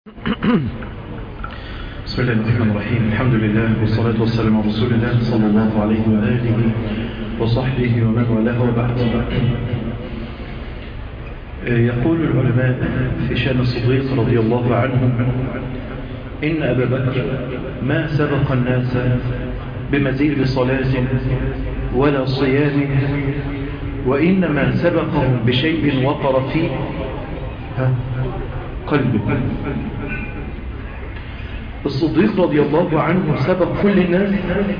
بسم الله الرحمن الرحيم الحمد لله والصلاة والسلام على رسول الله صلى الله عليه وآله وصحبه ومن والاه وبعد يقول العلماء في شان الصديق رضي الله عنه إن أبا بكر ما سبق الناس بمزيد صلاة ولا صيام وإنما سبقهم بشيء وقر في قلبه الصديق رضي الله عنه سبق كل الناس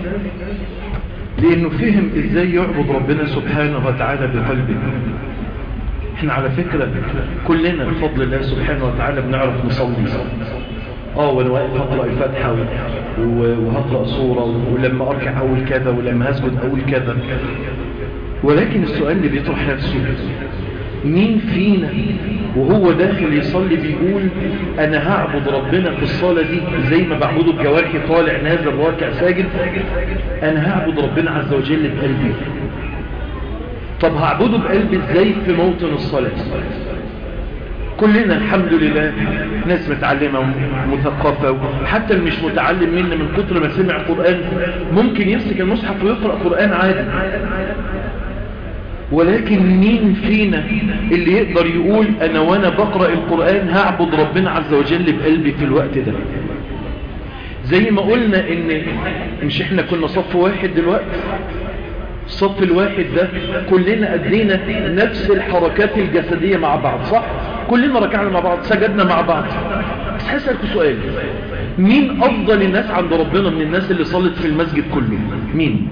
لأنه فهم إزاي يعبد ربنا سبحانه وتعالى بقلبه احنا على فكرة كلنا بفضل الله سبحانه وتعالى بنعرف نصلي اه وانا واقف هقرأ الفاتحة وهقرأ صورة ولما اركع اقول كذا ولما هسجد اقول كذا ولكن السؤال اللي بيطرح نفسه مين فينا وهو داخل يصلي بيقول انا هعبد ربنا في الصلاة دي زي ما بعبده بجوارحي طالع نازل راكع ساجد انا هعبد ربنا عز وجل بقلبي طب هعبده بقلبي ازاي في موطن الصلاة كلنا الحمد لله ناس متعلمة ومثقفة حتى اللي مش متعلم منا من كتر ما سمع قرآن ممكن يمسك المصحف ويقرأ قرآن عادي ولكن مين فينا اللي يقدر يقول انا وانا بقرأ القرآن هعبد ربنا عز وجل بقلبي في الوقت ده زي ما قلنا ان مش احنا كنا صف واحد دلوقتي الصف الواحد ده كلنا أدينا نفس الحركات الجسدية مع بعض صح؟ كلنا ركعنا مع بعض سجدنا مع بعض بس هسألكوا سؤال مين أفضل الناس عند ربنا من الناس اللي صلت في المسجد كله مين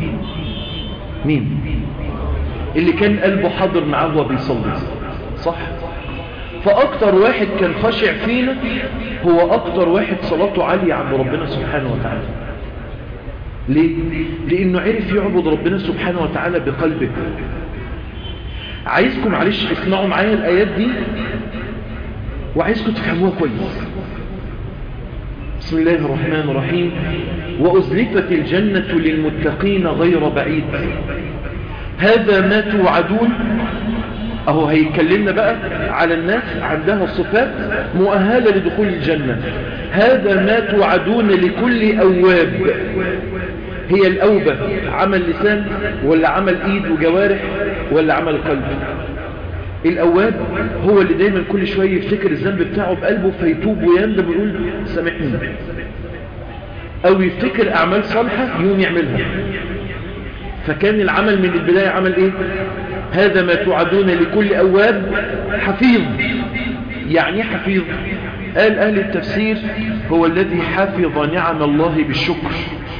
مين اللي كان قلبه حاضر معاه وهو بيصلي صح فأكتر واحد كان خاشع فينا هو أكتر واحد صلاته عالية عند ربنا سبحانه وتعالى ليه؟ لأنه عرف يعبد ربنا سبحانه وتعالى بقلبه عايزكم معلش اسمعوا معايا الآيات دي وعايزكم تفهموها كويس بسم الله الرحمن الرحيم وأزلفت الجنة للمتقين غير بعيد هذا ما توعدون اهو هيكلمنا بقى على الناس عندها صفات مؤهلة لدخول الجنة هذا ما توعدون لكل أواب هي الأوبة عمل لسان ولا عمل إيد وجوارح ولا عمل قلب الأواب هو اللي دايما كل شوية يفتكر الذنب بتاعه بقلبه فيتوب ويندم ويقول سامحني أو يفتكر أعمال صالحة يوم يعملها فكان العمل من البداية عمل إيه هذا ما توعدون لكل أواب حفيظ يعني حفيظ قال أهل التفسير هو الذي حفظ نعم الله بالشكر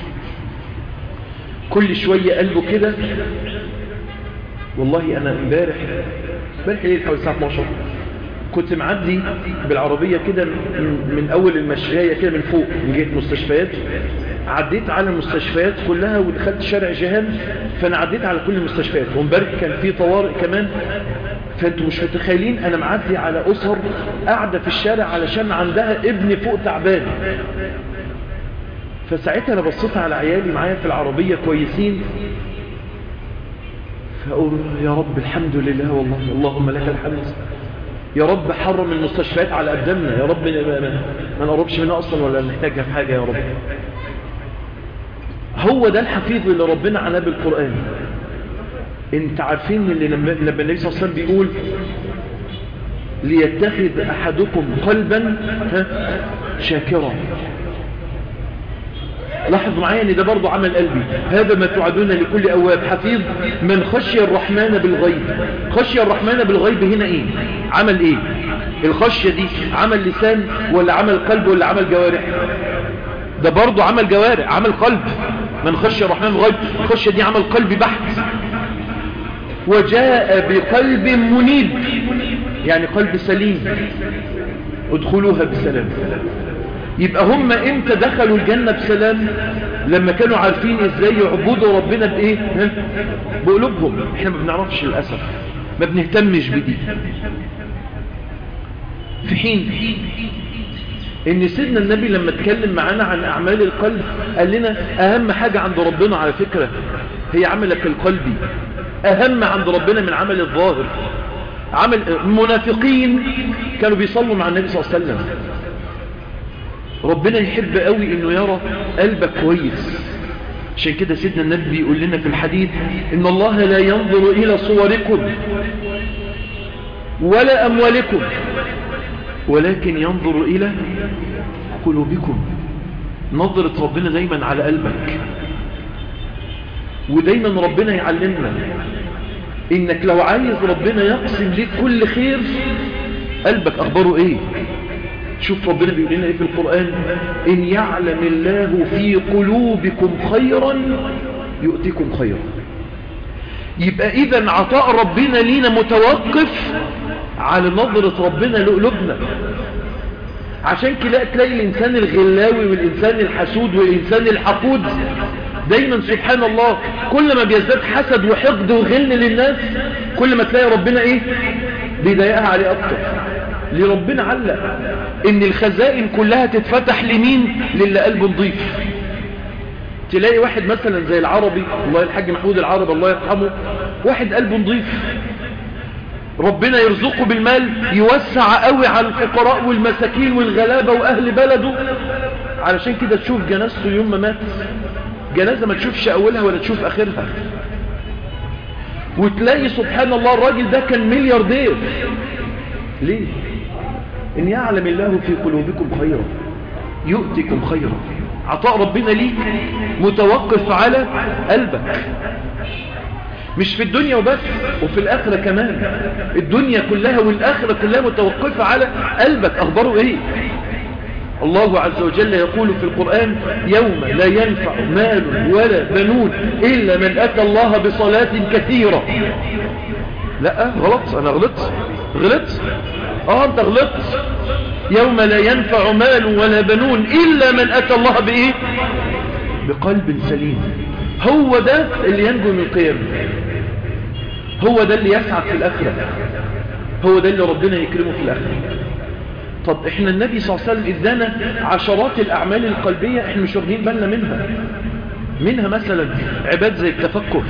كل شوية قلبه كده والله أنا امبارح امبارح ليلة حوالي الساعة 12 كنت معدي بالعربية كده من أول المشاية كده من فوق من جهة مستشفيات عديت على المستشفيات كلها ودخلت شارع جهان فأنا عديت على كل المستشفيات وامبارح كان في طوارئ كمان فانتوا مش متخيلين انا معدي على اسر قاعدة في الشارع علشان عندها ابن فوق تعبان فساعتها انا بصيت على عيالي معايا في العربية كويسين فاقول يا رب الحمد لله والله اللهم لك الحمد يا رب حرم المستشفيات على قدامنا يا رب ما نقربش منها اصلا ولا نحتاجها في حاجة يا رب هو ده الحفيظ اللي ربنا عناه بالقرآن انت عارفين اللي لما النبي صلى الله عليه وسلم بيقول ليتخذ احدكم قلبا شاكرا لاحظ معايا ان ده برضو عمل قلبي هذا ما توعدون لكل اواب حفيظ من خشي الرحمن بالغيب خشي الرحمن بالغيب هنا ايه عمل ايه الخشية دي عمل لسان ولا عمل قلب ولا عمل جوارح ده برضو عمل جوارح عمل قلب من خشي الرحمن بالغيب الخشية دي عمل قلبي بحت وجاء بقلب منيب يعني قلب سليم ادخلوها بسلام يبقى هم امتى دخلوا الجنة بسلام لما كانوا عارفين ازاي يعبدوا ربنا بايه بقلوبهم احنا ما بنعرفش للأسف ما بنهتمش بدي في حين ان سيدنا النبي لما اتكلم معانا عن اعمال القلب قال لنا اهم حاجة عند ربنا على فكرة هي عملك القلبي اهم عند ربنا من عمل الظاهر عمل المنافقين كانوا بيصلوا مع النبي صلى الله عليه وسلم ربنا يحب قوي انه يرى قلبك كويس عشان كده سيدنا النبي بيقول لنا في الحديث ان الله لا ينظر الى صوركم ولا اموالكم ولكن ينظر الى قلوبكم نظرة ربنا دايما على قلبك ودايما ربنا يعلمنا انك لو عايز ربنا يقسم لك كل خير قلبك اخباره ايه شوف ربنا بيقول لنا ايه في القرآن ان يعلم الله في قلوبكم خيرا يؤتكم خيرا يبقى اذا عطاء ربنا لينا متوقف على نظرة ربنا لقلوبنا عشان كده تلاقي الانسان الغلاوي والانسان الحسود والانسان الحقود دايما سبحان الله كل ما بيزداد حسد وحقد وغل للناس كل ما تلاقي ربنا ايه بيضايقها عليه اكتر لربنا علق ان الخزائن كلها تتفتح لمين للي قلبه نضيف تلاقي واحد مثلا زي العربي الله الحاج محمود العربي الله يرحمه واحد قلبه نضيف ربنا يرزقه بالمال يوسع قوي على الفقراء والمساكين والغلابة واهل بلده علشان كده تشوف جنازته يوم ما مات جنازة ما تشوفش اولها ولا تشوف اخرها وتلاقي سبحان الله الراجل ده كان ملياردير ليه ان يعلم الله في قلوبكم خيرا يؤتكم خيرا عطاء ربنا ليك متوقف على قلبك مش في الدنيا وبس وفي الآخرة كمان الدنيا كلها والآخرة كلها متوقفة على قلبك أخباره إيه الله عز وجل يقول في القرآن يوم لا ينفع مال ولا بنون إلا من أتى الله بصلاة كثيرة لا غلط أنا غلطت غلطت اه انت غلطت يوم لا ينفع مال ولا بنون إلا من أتى الله بإيه بقلب سليم هو ده اللي ينجو من القيامة هو ده اللي يسعد في الآخرة هو ده اللي ربنا يكرمه في الآخرة طب احنا النبي صلى الله عليه وسلم ادانا عشرات الأعمال القلبية احنا مش واخدين بالنا منها منها مثلا عباد زي التفكر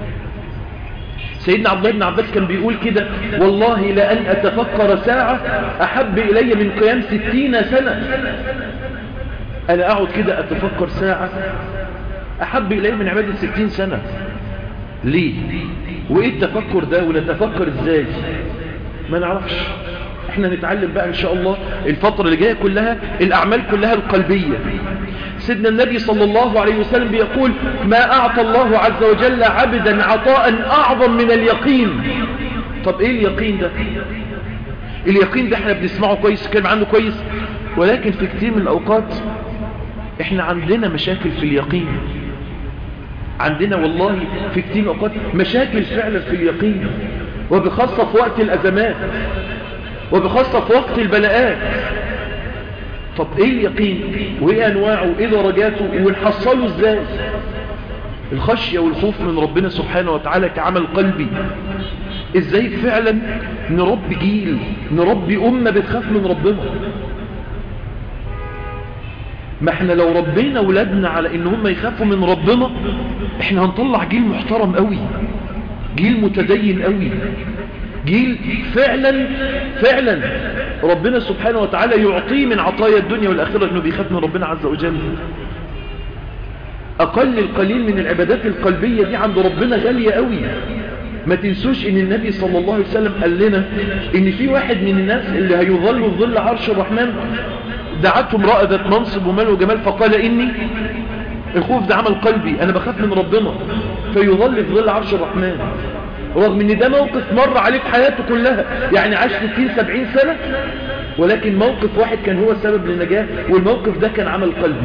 سيدنا عبد الله بن عباس كان بيقول كده والله لأن أتفكر ساعة أحب إلي من قيام ستين سنة أنا أقعد كده أتفكر ساعة أحب إلي من عبادة ستين سنة ليه وإيه التفكر ده ونتفكر إزاي ما نعرفش احنا نتعلم بقى ان شاء الله الفترة اللي جاية كلها الاعمال كلها القلبية سيدنا النبي صلى الله عليه وسلم بيقول ما اعطى الله عز وجل عبدا عطاء اعظم من اليقين طب ايه اليقين ده اليقين ده احنا بنسمعه كويس كلام عنه كويس ولكن في كتير من الاوقات احنا عندنا مشاكل في اليقين عندنا والله في كتير من الاوقات مشاكل فعلا في اليقين وبخاصة في وقت الازمات وبخاصة في وقت البلاءات طب ايه اليقين وايه انواعه وايه درجاته ونحصله ازاي الخشية والخوف من ربنا سبحانه وتعالى كعمل قلبي ازاي فعلا نربي جيل نربي امة بتخاف من ربنا ما احنا لو ربينا ولادنا على ان هم يخافوا من ربنا احنا هنطلع جيل محترم قوي جيل متدين قوي جيل فعلا فعلا ربنا سبحانه وتعالى يعطيه من عطايا الدنيا والآخرة انه بيخاف من ربنا عز وجل اقل القليل من العبادات القلبية دي عند ربنا غالية قوي ما تنسوش ان النبي صلى الله عليه وسلم قال لنا ان في واحد من الناس اللي هيظلوا في ظل عرش الرحمن دعته امرأة ذات منصب ومال وجمال فقال اني الخوف ده عمل قلبي انا بخاف من ربنا فيظل في ظل عرش الرحمن رغم ان ده موقف مر عليه في حياته كلها يعني عاش 60 70 سنة ولكن موقف واحد كان هو السبب للنجاة والموقف ده كان عمل قلبي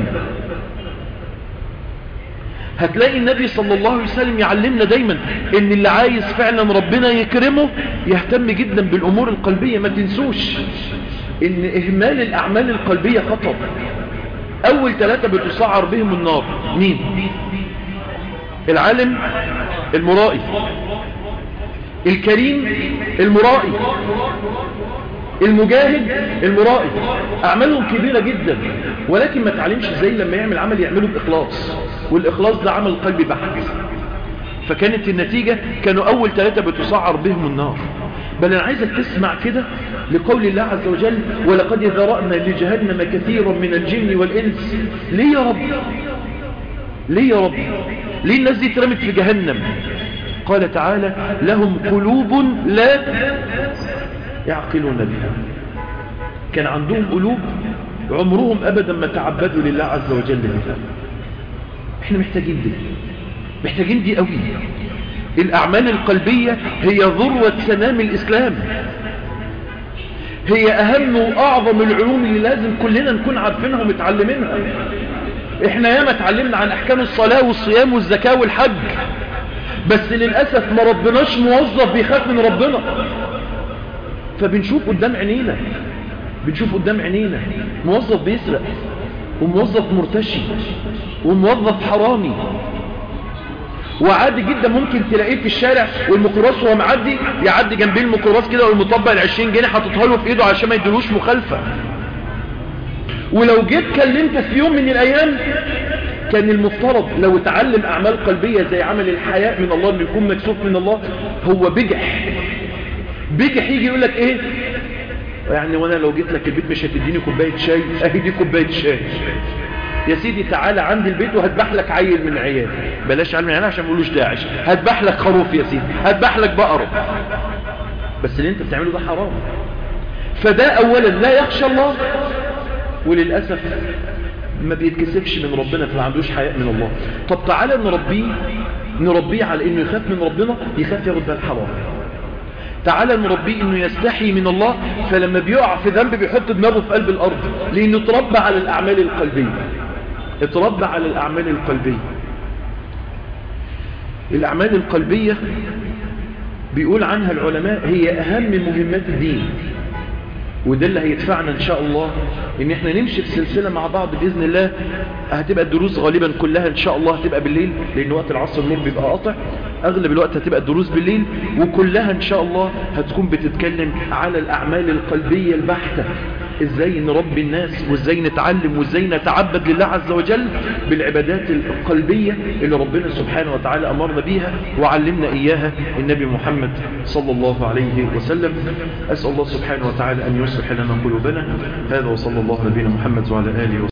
هتلاقي النبي صلى الله عليه وسلم يعلمنا دايما ان اللي عايز فعلا ربنا يكرمه يهتم جدا بالامور القلبية ما تنسوش ان اهمال الاعمال القلبية خطر اول ثلاثة بتسعر بهم النار مين العالم المرائي الكريم المرائي المجاهد المرائي أعمالهم كبيرة جدا ولكن ما تعلمش ازاي لما يعمل عمل يعمله بإخلاص والإخلاص ده عمل قلبي بحت فكانت النتيجة كانوا أول ثلاثة بتسعر بهم النار بل أنا عايزك تسمع كده لقول الله عز وجل ولقد ذرأنا لجهنم كثيرا من الجن والإنس ليه يا رب ليه يا رب ليه الناس دي ترمت في جهنم قال تعالى لهم قلوب لا يعقلون بها كان عندهم قلوب عمرهم أبدا ما تعبدوا لله عز وجل بها احنا محتاجين دي محتاجين دي قوي الأعمال القلبية هي ذروة سنام الإسلام هي أهم وأعظم العلوم اللي لازم كلنا نكون عارفينها ومتعلمينها احنا ياما اتعلمنا عن أحكام الصلاة والصيام والزكاة والحج بس للأسف ما ربناش موظف بيخاف من ربنا فبنشوف قدام عينينا بنشوف قدام عينينا موظف بيسرق وموظف مرتشي وموظف حرامي وعادي جدا ممكن تلاقيه في الشارع والميكروباص وهو معدي يعدي جنبيه الميكروباص كده والمطبق ال 20 جنيه حاططها له في ايده عشان ما يدلوش مخالفه ولو جيت كلمت في يوم من الايام كان المفترض لو اتعلم اعمال قلبيه زي عمل الحياء من الله انه يكون مكسوف من الله هو بجح بجح يجي يقول لك ايه يعني وانا لو جيت لك البيت مش هتديني كوبايه شاي اهي دي كوبايه شاي يا سيدي تعالى عندي البيت وهذبح لك عيل من عيال بلاش عيل من عيال عشان ما يقولوش داعش هذبح لك خروف يا سيدي هذبح لك بقره بس اللي انت بتعمله ده حرام فده اولا لا يخشى الله وللاسف ما بيتكسفش من ربنا فما عندوش حياء من الله طب تعالى نربيه نربيه على انه يخاف من ربنا يخاف ياخد بالحرام تعالى نربيه انه يستحي من الله فلما بيقع في ذنب بيحط دماغه في قلب الارض لانه اتربى على الاعمال القلبيه اتربى على الاعمال القلبيه الاعمال القلبيه بيقول عنها العلماء هي اهم مهمات الدين وده اللي هيدفعنا ان شاء الله ان احنا نمشي في سلسلة مع بعض باذن الله هتبقى الدروس غالبا كلها ان شاء الله هتبقى بالليل لان وقت العصر النور بيبقى قاطع اغلب الوقت هتبقى الدروس بالليل وكلها ان شاء الله هتكون بتتكلم على الاعمال القلبية البحتة ازاي نربي الناس وازاي نتعلم وازاي نتعبد لله عز وجل بالعبادات القلبية اللي ربنا سبحانه وتعالى امرنا بيها وعلمنا اياها النبي محمد صلى الله عليه وسلم اسأل الله سبحانه وتعالى ان يصلح لنا قلوبنا هذا وصلى الله نبينا محمد وعلى اله وسلم